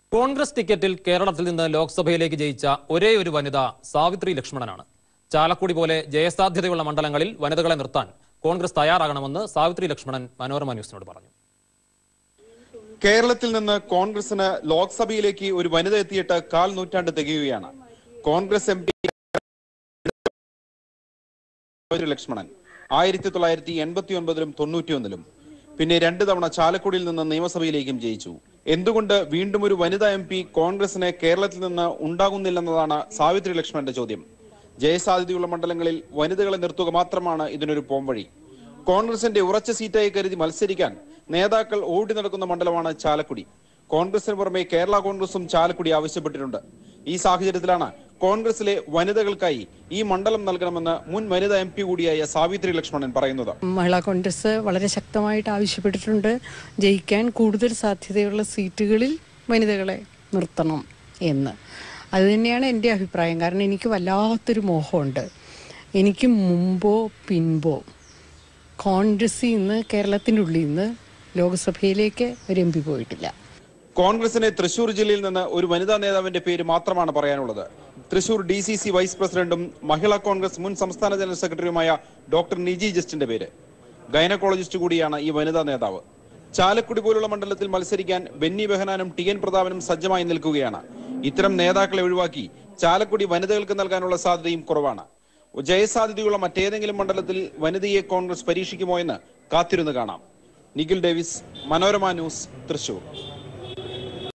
കോൺഗ്രസ് ടിക്കറ്റിൽ കേരളത്തിൽ നിന്ന് ലോക്സഭയിലേക്ക് ജയിച്ച ഒരേ ഒരു വനിത സാവിത്രി ലക്ഷ്മണനാണ് ചാലക്കുടി പോലെ ജയസാധ്യതയുള്ള മണ്ഡലങ്ങളിൽ വനിതകളെ നിർത്താൻ കോൺഗ്രസ് തയ്യാറാകണമെന്ന് സാവിത്രി ലക്ഷ്മണൻ മനോരമ ന്യൂസിനോട് പറഞ്ഞു കേരളത്തിൽ നിന്ന് കോൺഗ്രസിന് ലോക്സഭയിലേക്ക് ഒരു വനിത എത്തിയിട്ട് കാൽ നൂറ്റാണ്ട് തികയുകയാണ് കോൺഗ്രസ് എം പി ലക്ഷ്മണൻ ആയിരത്തി തൊള്ളായിരത്തി എൺപത്തി ഒൻപതിലും തൊണ്ണൂറ്റിയൊന്നിലും പിന്നെ രണ്ട് തവണ ചാലക്കുടിയിൽ നിന്ന് നിയമസഭയിലേക്കും ജയിച്ചു എന്തുകൊണ്ട് വീണ്ടും ഒരു വനിതാ എം പി കോൺഗ്രസിന് കേരളത്തിൽ നിന്ന് ഉണ്ടാകുന്നില്ലെന്നതാണ് സാവിത്രി ലക്ഷ്മണന്റെ ചോദ്യം ജയസാധ്യതയുള്ള മണ്ഡലങ്ങളിൽ വനിതകളെ നിർത്തുക മാത്രമാണ് ഇതിനൊരു പോംവഴി കോൺഗ്രസിന്റെ ഉറച്ച സീറ്റായി കരുതി മത്സരിക്കാൻ നേതാക്കൾ ഓടി നടക്കുന്ന മണ്ഡലമാണ് ചാലക്കുടി കോൺഗ്രസിന് പുറമെ കേരള കോൺഗ്രസും ചാലക്കുടി ആവശ്യപ്പെട്ടിട്ടുണ്ട് ഈ സാഹചര്യത്തിലാണ് കോൺഗ്രസിലെ വനിതകൾക്കായി ഈ മണ്ഡലം നൽകണമെന്ന് മുൻ വനിതാ എം പി കൂടിയായ സാവിത്രി ലക്ഷ്മണൻ പറയുന്നത് മഹിളാ കോൺഗ്രസ് വളരെ ശക്തമായിട്ട് ആവശ്യപ്പെട്ടിട്ടുണ്ട് ജയിക്കാൻ കൂടുതൽ സാധ്യതയുള്ള സീറ്റുകളിൽ വനിതകളെ നിർത്തണം എന്ന് അത് തന്നെയാണ് എൻ്റെ അഭിപ്രായം കാരണം എനിക്ക് വല്ലാത്തൊരു മോഹമുണ്ട് എനിക്ക് മുമ്പോ പിൻപോ കോൺഗ്രസിൽ നിന്ന് കേരളത്തിൻ്റെ ഉള്ളിൽ നിന്ന് ലോക്സഭയിലേക്ക് ഒരു എം പി പോയിട്ടില്ല കോൺഗ്രസിനെ തൃശൂർ ജില്ലയിൽ നിന്ന് ഒരു വനിതാ നേതാവിന്റെ പേര് മാത്രമാണ് പറയാനുള്ളത് Thrissur D C C vice പ്രസിഡന്റും മഹിളാ കോൺഗ്രസ് മുൻ സംസ്ഥാന ജനറൽ സെക്രട്ടറിയുമായ ഡോക്ടർ നിജി ജസ്റ്റിന്റെ പേര് ഗൈനക്കോളജിസ്റ്റ് കൂടിയാണ് ഈ വനിതാ നേതാവ് ചാലക്കുടി പോലുള്ള മണ്ഡലത്തിൽ മത്സരിക്കാൻ ബെന്നി ബെഹനാനും ടി എൻ പ്രതാപനും സജ്ജമായി നിൽക്കുകയാണ് ഇത്തരം നേതാക്കളെ ഒഴിവാക്കി ചാലക്കുടി വനിതകൾക്ക് നൽകാനുള്ള സാധ്യതയും കുറവാണ് ജയസാധ്യതയുള്ള മറ്റേതെങ്കിലും മണ്ഡലത്തിൽ വനിതയെ കോൺഗ്രസ് പരീക്ഷിക്കുമോ എന്ന് കാത്തിരുന്ന് കാണാം നിഖിൽ ഡേവിസ് മനോരമ ന്യൂസ് തൃശൂർ